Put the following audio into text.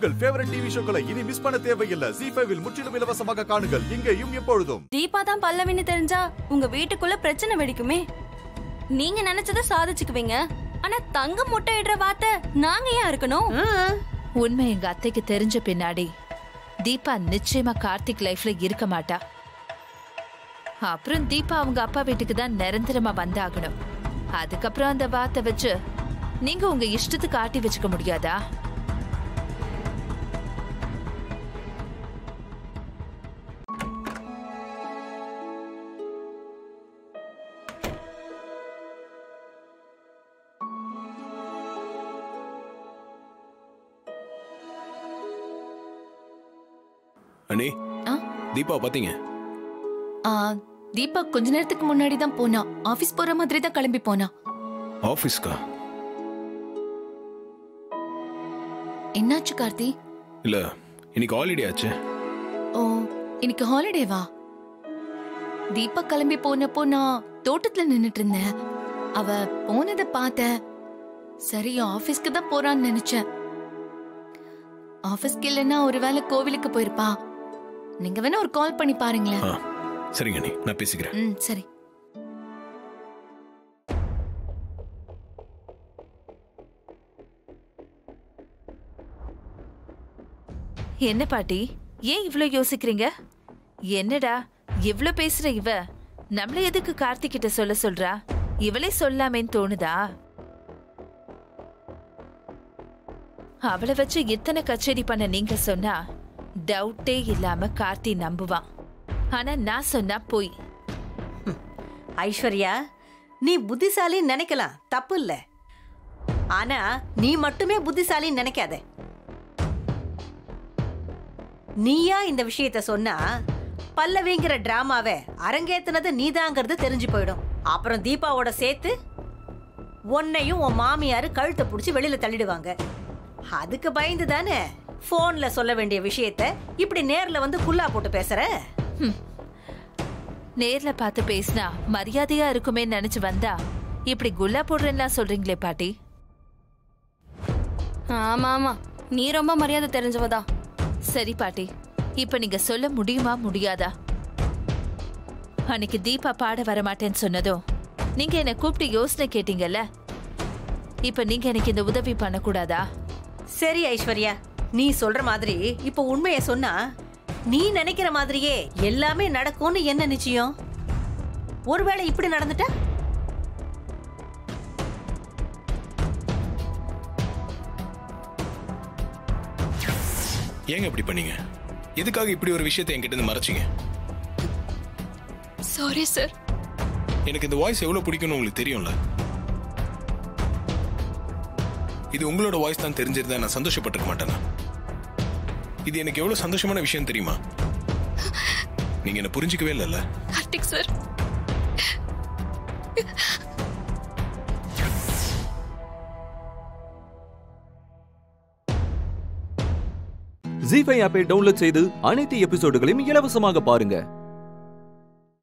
உங்கள் favourite TV ஷோக்களை இனி miss பண்ண தேவையில்லை ஜி ஃபைவில் முற்றிலும் இலவசமாக காணுங்கள் இங்கேயும் எப்பொழுதும் தீபா தான் பல்லவின்னு தெரிஞ்சா உங்க வீட்டுக்குள்ள பிரச்சனை வெடிக்குமே நீங்க நினைச்சத சாதிச்சுக்குவீங்க ஆனா தங்க முட்டை இடுற வார்த்தை நாங்க ஏன் இருக்கணும் உண்மை எங்க அத்தைக்கு தெரிஞ்ச பின்னாடி தீபா நிச்சயமா கார்த்திக் லைஃப்ல இருக்க மாட்டா அப்புறம் தீபா அவங்க அப்பா வீட்டுக்கு தான் நிரந்தரமா வந்தாகணும் அதுக்கப்புறம் அந்த வார்த்தை வச்சு நீங்க உங்க இஷ்டத்துக்கு ஆட்டி வச்சுக்க முடியாதா அண்ணி ஆ? தீபா பாத்தீங்க ஆ, தீபா கொஞ்ச நேரத்துக்கு முன்னாடி தான் போனா ஆபீஸ் போற மாதிரி தான் கிளம்பி போனா ஆபீஸ்க்கா என்னாச்சு கார்த்தி இல்ல இன்னைக்கு ஹாலிடே ஆச்சு ஓ இன்னைக்கு ஹாலிடேவா தீபா கிளம்பி போனப்போ நான் தோட்டத்துல நின்னுட்டு இருந்தேன் அவ போனதை பார்த்தேன் சரி ஆபீஸ்க்கு தான் போறான்னு நினைச்சேன் ஆபீஸ்க்கு இல்லைன்னா ஒருவேளை கோவிலுக்கு போயிருப்பா நீங்க வேணா ஒரு கால் பண்ணி பாருங்களேன் ஆ சரிங்க அண்ணி நான் பேசிக்கிறேன் ம் சரி என்ன பாட்டி ஏன் இவ்ளோ யோசிக்கிறீங்க என்னடா இவ்ளோ பேசுற இவ நம்மள எதுக்கு கார்த்திக் கிட்ட சொல்ல சொல்றா இவளே சொல்லாமேன்னு தோணுதா அவளை வச்சு இத்தனை கச்சேரி பண்ண நீங்க சொன்னா டவுட்டே இல்லாம கார்த்தி நம்புவான் ஆனா நான் சொன்னா போய் ஐஸ்வர்யா நீ புத்திசாலின்னு நினைக்கலாம் தப்பு இல்ல ஆனா நீ மட்டுமே புத்திசாலின்னு நினைக்காத நீயா இந்த விஷயத்த சொன்னா பல்லவிங்கிற டிராமாவை அரங்கேத்துனது நீதாங்கிறது தெரிஞ்சு போயிடும் அப்புறம் தீபாவோட சேர்த்து உன்னையும் உன் மாமியாரு கழுத்தை பிடிச்சி வெளியில தள்ளிடுவாங்க அதுக்கு பயந்து தானே போன்ல சொல்ல வேண்டிய விஷயத்த இப்படி நேர்ல வந்து குல்லா போட்டு பேசுற நேர்ல பார்த்து பேசினா மரியாதையா இருக்குமே நினைச்சு வந்தா இப்படி குல்லா போடுறேன்னா சொல்றீங்களே பாட்டி ஆமா ஆமா நீ ரொம்ப மரியாதை தெரிஞ்சவதா சரி பாட்டி இப்ப நீங்க சொல்ல முடியுமா முடியாதா அன்னைக்கு தீபா பாட வர மாட்டேன்னு சொன்னதும் நீங்க என்ன கூப்பிட்டு யோசனை கேட்டீங்கல்ல இப்ப நீங்க எனக்கு இந்த உதவி பண்ணக்கூடாதா சரி ஐஸ்வர்யா நீ சொல்ற மாதிரி இப்போ உண்மையை சொன்னா நீ நினைக்கிற மாதிரியே எல்லாமே நடக்கும்னு என்ன நிச்சயம் ஒருவேளை இப்படி நடந்துட்டா ஏங்க இப்படி பண்ணீங்க எதுக்காக இப்படி ஒரு விஷயத்தை என்கிட்ட இருந்து மறைச்சீங்க சாரி சார் எனக்கு இந்த வாய்ஸ் எவ்வளவு பிடிக்கும்னு உங்களுக்கு தெரியும்ல இது உங்களோட வாய்ஸ் தான் தெரிஞ்சிருந்தா நான் சந்தோஷப்பட்டிருக்க மாட்டேனா இது எனக்கு எவ்வளவு சந்தோஷமான விஷயம் தெரியுமா நீங்க என்ன புரிஞ்சுக்கவே இல்லைல்ல கார்த்திக் சார் ஜி ஃபைவ் ஆப்பை டவுன்லோட் செய்து அனைத்து எபிசோடுகளையும் இலவசமாக பாருங்க